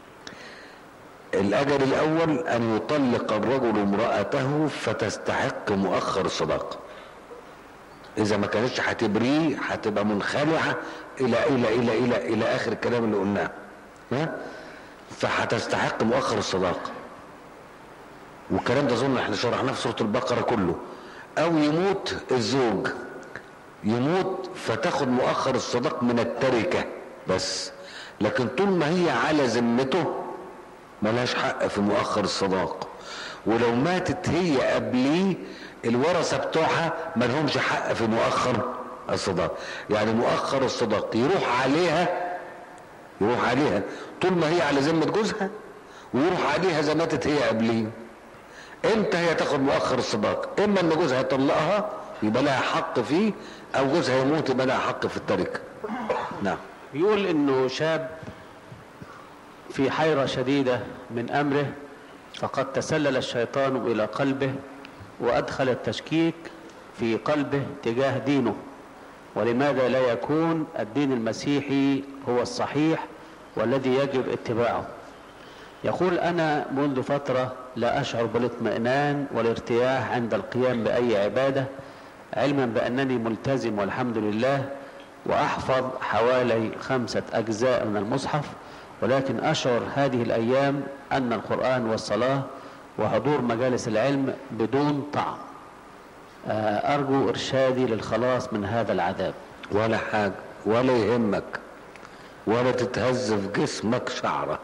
الاجل الاول ان يطلق الرجل امرأته فتستحق مؤخر الصداق اذا ما كانتش هتبريه هتبقى منخلعه الى الى الى الى الى اخر الكلام اللي قلناه ها فهتستحق مؤخر الصداق والكلام ده اظن احنا شرحناه في سوره البقره كله او يموت الزوج يموت فتاخد مؤخر الصداق من التركه بس لكن طول ما هي على ذمته ملهاش حق في مؤخر الصداق ولو ماتت هي قبليه الورثه بتوعها ملهمش حق في مؤخر الصداق يعني مؤخر الصداق يروح عليها يروح عليها طول ما هي على ذمه جوزها ويروح عليها اذا ماتت هي قبليه امتى هي تاخد مؤخر الصداق اما ان جوزها يطلقها يبقى لها حق فيه او جوزها يموت يبقى لها حق في التركه نعم بيقول انه شاب في حيرة شديدة من امره فقد تسلل الشيطان الى قلبه وادخل التشكيك في قلبه تجاه دينه ولماذا لا يكون الدين المسيحي هو الصحيح والذي يجب اتباعه يقول انا منذ فترة لا اشعر بالاطمئنان والارتياح عند القيام باي عبادة علما بانني ملتزم والحمد لله واحفظ حوالي خمسة اجزاء من المصحف ولكن اشعر هذه الايام ان القرآن والصلاة وحضور مجالس العلم بدون طعم آه، ارجو ارشادي للخلاص من هذا العذاب ولا حاجة ولا يهمك ولا تتهز في جسمك شعرة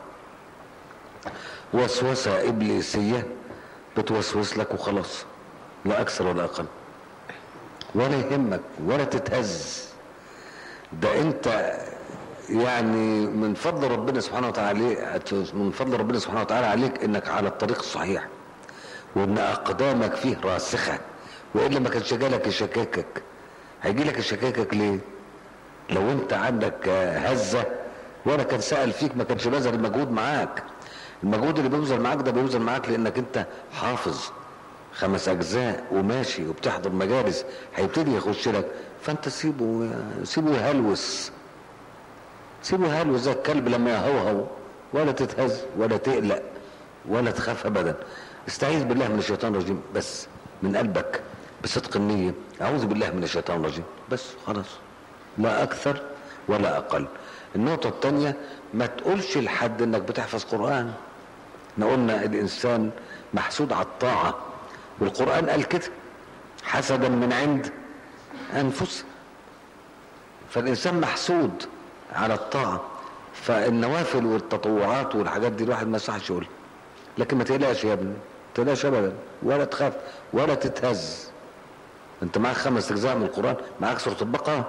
وسوسة إبليسية بتوسوس لك وخلاص لا أكثر ولا أقل ولا يهمك ولا تتهز ده أنت يعني من فضل ربنا سبحانه وتعالى من فضل ربنا سبحانه وتعالى عليك انك على الطريق الصحيح وان اقدامك فيه راسخه والا ما كانش جالك يشككك هيجي لك يشككك ليه لو انت عندك هزه ولا كان سأل فيك ما كانش بذل المجهود معاك المجهود اللي بيبذل معاك ده بيبذل معاك لانك انت حافظ خمس اجزاء وماشي وبتحضر مجالس هيبتدي يخش لك فانت سيبه سيبه يهلوس سيبه يهلوس زي الكلب لما يهوهو ولا تتهز ولا تقلق ولا تخاف ابدا استعيذ بالله من الشيطان الرجيم بس من قلبك بصدق النية اعوذ بالله من الشيطان الرجيم بس خلاص لا اكثر ولا اقل النقطة الثانية ما تقولش لحد انك بتحفظ قرآن احنا قلنا الانسان محسود على الطاعة والقرآن قال كده حسدا من عند انفسهم فالانسان محسود على الطاعة فالنوافل والتطوعات والحاجات دي الواحد ما يصحش يقولها لكن ما تقلقش يا ابني ما تقلقش ابدا ولا تخاف ولا تتهز انت معاك خمس اجزاء من القرآن معاك سورة البقرة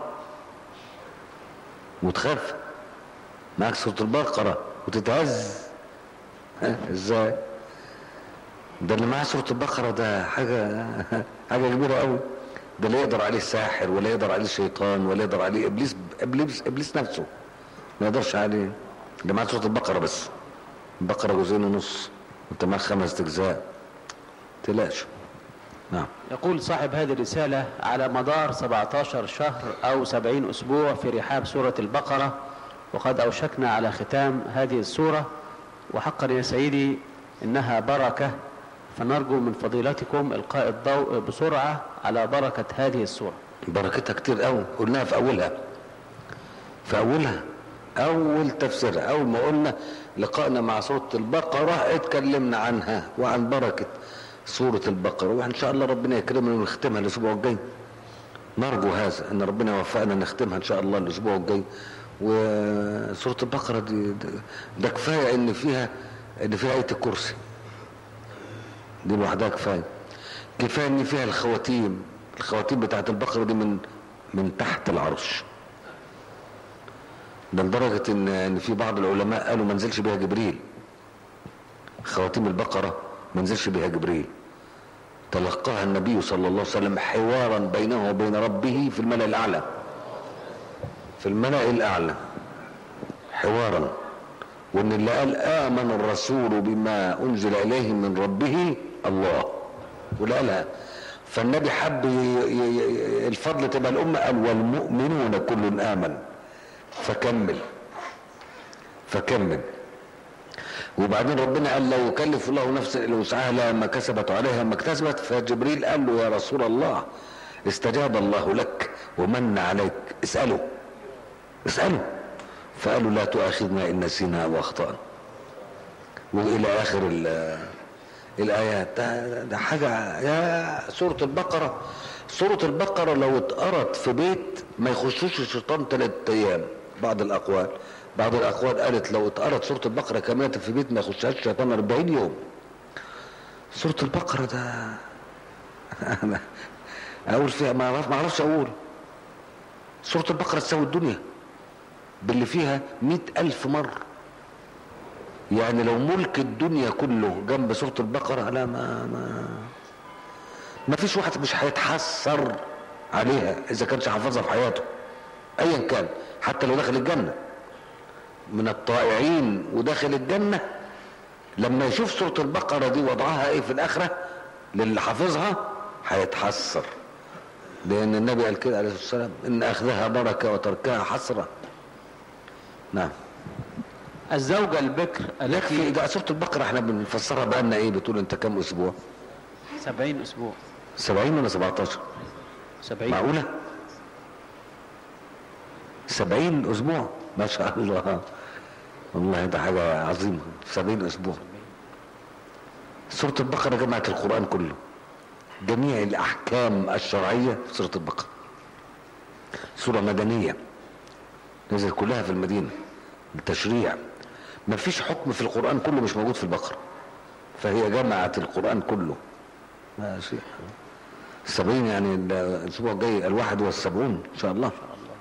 وتخاف معاك سورة البقرة وتتهز ها ازاي ده اللي معاه سورة البقرة ده حاجة حاجة كبيرة قوي ده لا يقدر عليه الساحر ولا يقدر عليه الشيطان ولا يقدر عليه ابليس ابليس ابليس نفسه ما يقدرش عليه ده معاه سورة البقرة بس البقرة جزئين ونص وانت معاك خمس اجزاء تلاش نعم يقول صاحب هذه الرسالة على مدار 17 شهر أو 70 أسبوع في رحاب سورة البقرة وقد أوشكنا على ختام هذه السورة وحقا يا سيدي إنها بركة فنرجو من فضيلتكم إلقاء الضوء بسرعة على بركة هذه السورة بركتها كتير قوي قلناها في اولها في اولها اول تفسيرها اول ما قلنا لقائنا مع سورة البقرة اتكلمنا عنها وعن بركة سورة البقرة وان شاء الله ربنا يكرمنا ونختمها الاسبوع الجاي نرجو هذا ان ربنا يوفقنا نختمها ان شاء الله الاسبوع الجاي وسورة البقرة دي ده, ده كفاية ان فيها ان فيها آية الكرسي دي لوحدها كفاية كفاية ان فيها الخواتيم الخواتيم بتاعت البقرة دي من من تحت العرش ده لدرجة ان ان في بعض العلماء قالوا ما نزلش بها جبريل خواتيم البقرة ما نزلش بها جبريل تلقاها النبي صلى الله عليه وسلم حوارا بينه وبين ربه في الملأ الأعلى في الملأ الأعلى حوارا وان اللي قال آمن الرسول بما أنزل إليه من ربه الله واللي قالها فالنبي حب ي- ي- ي- الفضل تبقى الأمة قال والمؤمنون كل آمن فكمل فكمل وبعدين ربنا قال لو يكلف الله نفسا الا وسعها لها ما كسبت عليها ما اكتسبت فجبريل قال له يا رسول الله استجاب الله لك ومن عليك اساله اساله فقالوا لا تؤاخذنا ان نسينا او اخطانا والى اخر ال- الايات ده, ده حاجه يا سوره البقره سوره البقره لو اتقرت في بيت ما يخشوش الشيطان ثلاث ايام بعض الاقوال بعض الاقوال قالت لو اتقرت سوره البقره كامله في بيت ما يخشهاش الشيطان 40 يوم سوره البقره ده انا اقول فيها ما أعرف- ما اعرفش اقول سوره البقره تساوي الدنيا باللي فيها مئة ألف مرة يعني لو ملك الدنيا كله جنب سورة البقرة لا ما ما ما فيش واحد مش هيتحسر عليها إذا كانش حافظها في حياته أيا كان حتى لو دخل الجنة من الطائعين وداخل الجنة لما يشوف سورة البقرة دي وضعها ايه في الآخرة للي حافظها هيتحسر لأن النبي قال كده عليه الصلاة والسلام إن أخذها بركة وتركها حسرة نعم الزوجة البكر يكفي التي ده سورة البقرة احنا بنفسرها بقالنا ايه بتقول انت كام اسبوع 70 أسبوع 70 ولا 17 70 معقولة 70 اسبوع ما شاء الله والله ده حاجة عظيمة 70 اسبوع سورة البقرة جمعت القرآن كله جميع الاحكام الشرعية في سورة البقرة سورة مدنية نزل كلها في المدينة التشريع ما فيش حكم في القرآن كله مش موجود في البقرة فهي جمعت القرآن كله ماشي السبعين يعني الاسبوع الجاي الواحد والسبعون ان شاء الله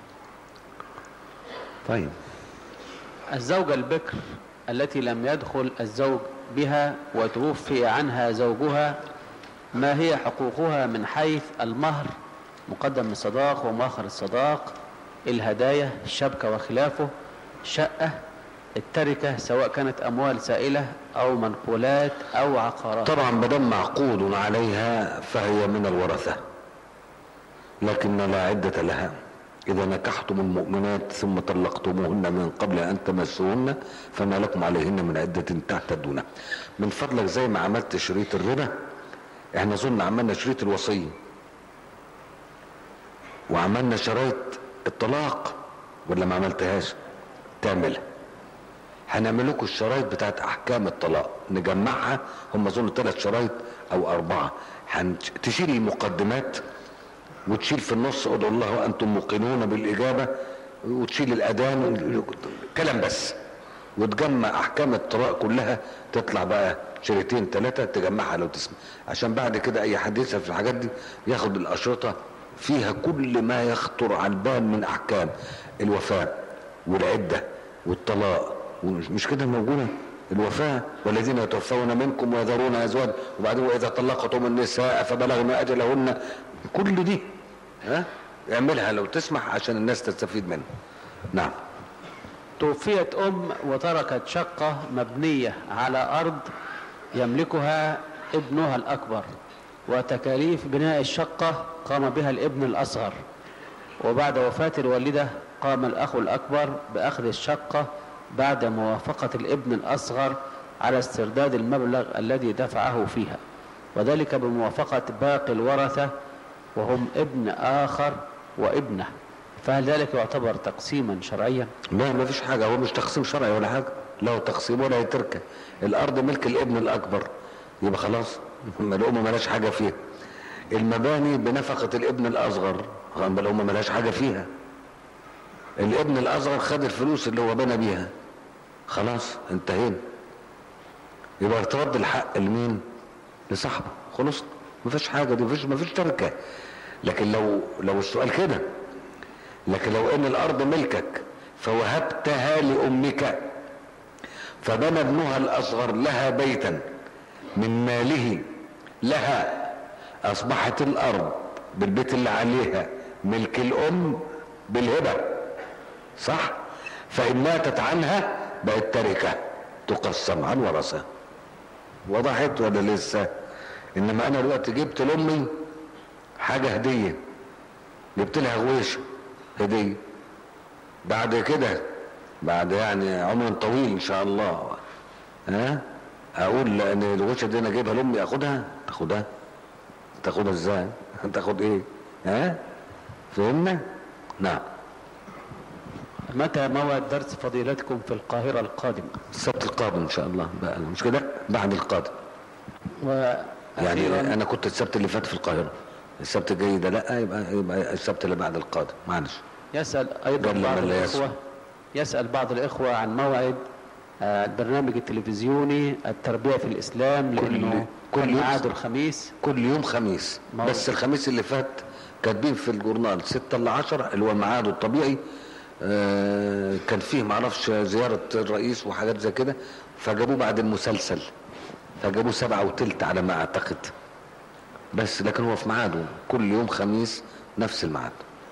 طيب الزوجة البكر التي لم يدخل الزوج بها وتوفي عنها زوجها ما هي حقوقها من حيث المهر مقدم الصداق ومؤخر الصداق الهدايا الشبكة وخلافه شقة التركة سواء كانت أموال سائلة أو منقولات أو عقارات طبعا مدام معقود عليها فهي من الورثة لكن لا عدة لها إذا نكحتم المؤمنات ثم طلقتموهن من قبل أن تمسوهن فما لكم عليهن من عدة تعتدونها من فضلك زي ما عملت شريط الربا احنا ظن عملنا شريط الوصية وعملنا شرايط الطلاق ولا ما عملتهاش تعملها هنعمل لكم الشرايط بتاعت احكام الطلاق نجمعها هم اظن ثلاث شرايط او اربعه تشيل المقدمات وتشيل في النص ادعوا الله وانتم موقنون بالاجابه وتشيل الاذان كلام بس وتجمع احكام الطلاق كلها تطلع بقى شريطين ثلاثه تجمعها لو تسمع عشان بعد كده اي حد يسال في الحاجات دي ياخد الاشرطه فيها كل ما يخطر على البال من احكام الوفاه والعده والطلاق مش كده موجوده الوفاة والذين يتوفون منكم ويذرون أزواج وبعدين وإذا طلقتم النساء فبلغن أجلهن كل دي ها اعملها لو تسمح عشان الناس تستفيد منها نعم توفيت أم وتركت شقة مبنية على أرض يملكها ابنها الأكبر وتكاليف بناء الشقة قام بها الابن الأصغر وبعد وفاة الوالدة قام الأخ الأكبر بأخذ الشقة بعد موافقة الابن الأصغر على استرداد المبلغ الذي دفعه فيها وذلك بموافقة باقي الورثة وهم ابن آخر وابنه فهل ذلك يعتبر تقسيما شرعيا لا ما فيش حاجة هو مش تقسيم شرعي ولا حاجة لا تقسيم ولا تركة الأرض ملك الابن الأكبر يبقى خلاص الأمة ملاش حاجة فيها المباني بنفقة الابن الأصغر الأمة ملاش حاجة فيها الابن الأصغر خد الفلوس اللي هو بنى بيها خلاص انتهينا يبقى ارتد الحق لمين لصاحبه خلص ما فيش حاجه دي مفيش مفيش تركه لكن لو لو السؤال كده لكن لو ان الارض ملكك فوهبتها لامك فبنى ابنها الاصغر لها بيتا من ماله لها اصبحت الارض بالبيت اللي عليها ملك الام بالهبه صح فان ماتت عنها بقت تركه تقسم على الورثه وضحت ولا لسه انما انا دلوقتي جبت لامي حاجه هديه جبت لها غويشه هديه بعد كده بعد يعني عمر طويل ان شاء الله ها اقول لان الغوشه دي انا جايبها لامي اخدها تاخدها تاخدها ازاي تاخد ايه ها فهمنا نعم متى موعد درس فضيلتكم في القاهرة القادم السبت القادم ان شاء الله بقى مش كده بعد القادم و يعني انا كنت السبت اللي فات في القاهره السبت الجاي ده لا يبقى يبقى السبت اللي بعد القادم معلش يسأل أيضا قال بعض لمن لا الإخوة يسأل بعض الإخوة عن موعد آه، البرنامج التلفزيوني التربية في الإسلام لأنه كل كل يوم. ميعاده الخميس كل يوم خميس موعد. بس الخميس اللي فات كاتبين في الجورنال 6 ل 10 اللي هو ميعاده الطبيعي آه، كان فيه معرفش زيارة الرئيس وحاجات زي كده فجابوه بعد المسلسل فجابوه سبعة وتلت على ما اعتقد بس لكن هو في ميعاده كل يوم خميس نفس الميعاد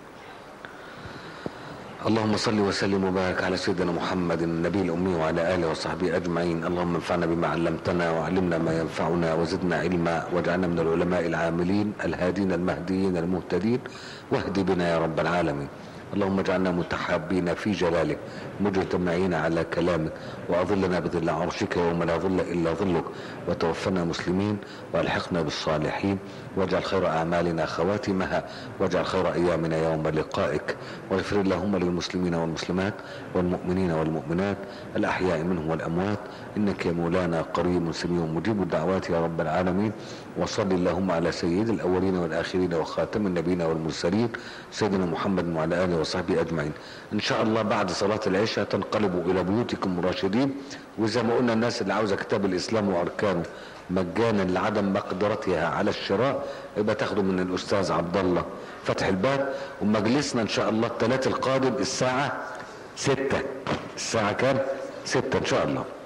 اللهم صل وسلم وبارك على سيدنا محمد النبي الأمي وعلى آله وصحبه أجمعين اللهم انفعنا بما علمتنا وعلمنا ما ينفعنا وزدنا علما واجعلنا من العلماء العاملين الهادين المهديين المهتدين واهد بنا يا رب العالمين اللهم اجعلنا متحابين في جلالك مجتمعين على كلامك واظلنا بظل عرشك يوم لا ظل الا ظلك وتوفنا مسلمين والحقنا بالصالحين واجعل خير اعمالنا خواتمها واجعل خير ايامنا يوم لقائك واغفر اللهم للمسلمين والمسلمات والمؤمنين والمؤمنات الاحياء منهم والاموات انك يا مولانا قريب سميع مجيب الدعوات يا رب العالمين وصل اللهم على سيد الاولين والاخرين وخاتم النبيين والمرسلين سيدنا محمد وعلى اله وصحبه اجمعين ان شاء الله بعد صلاه العشاء تنقلبوا الى بيوتكم راشدين وزي ما قلنا الناس اللي عاوزه كتاب الاسلام واركانه مجانا لعدم مقدرتها على الشراء يبقى تاخده من الاستاذ عبد الله فتح الباب ومجلسنا ان شاء الله الثلاث القادم الساعه ستة الساعه كام ستة ان شاء الله